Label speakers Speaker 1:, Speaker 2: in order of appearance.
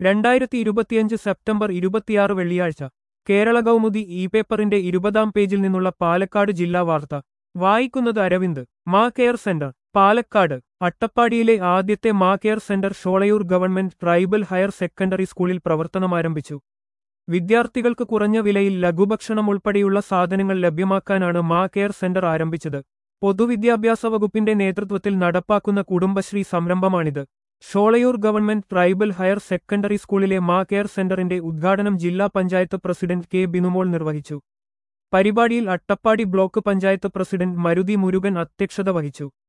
Speaker 1: രണ്ടായിരത്തി ഇരുപത്തിയഞ്ച് സെപ്റ്റംബർ ഇരുപത്തിയാറ് വെള്ളിയാഴ്ച കേരള കൗമുദി ഇ പേപ്പറിന്റെ ഇരുപതാം പേജിൽ നിന്നുള്ള പാലക്കാട് ജില്ലാ വാർത്ത വായിക്കുന്നത് അരവിന്ദ് മാ കെയർ സെന്റർ പാലക്കാട് അട്ടപ്പാടിയിലെ ആദ്യത്തെ Ma care centre Sholayur government tribal higher secondary സ്കൂളിൽ പ്രവർത്തനമാരംഭിച്ചു വിദ്യാർത്ഥികൾക്ക് കുറഞ്ഞ വിലയിൽ ലഘുഭക്ഷണം ഉൾപ്പെടെയുള്ള സാധനങ്ങൾ ലഭ്യമാക്കാനാണ് മാ കെയർ സെന്റർ ആരംഭിച്ചത് പൊതുവിദ്യാഭ്യാസ വകുപ്പിന്റെ നേതൃത്വത്തിൽ നടപ്പാക്കുന്ന കുടുംബശ്രീ സംരംഭമാണിത് Sholayur government tribal higher secondary സ്കൂളിലെ മാ കെയർ സെന്ററിന്റെ ഉദ്ഘാടനം ജില്ലാ പഞ്ചായത്ത് പ്രസിഡന്റ് കെ ബിനുമോൾ നിർവഹിച്ചു പരിപാടിയിൽ അട്ടപ്പാടി ബ്ലോക്ക് പഞ്ചായത്ത് പ്രസിഡന്റ് മരുതി മുരുകൻ അധ്യക്ഷത വഹിച്ചു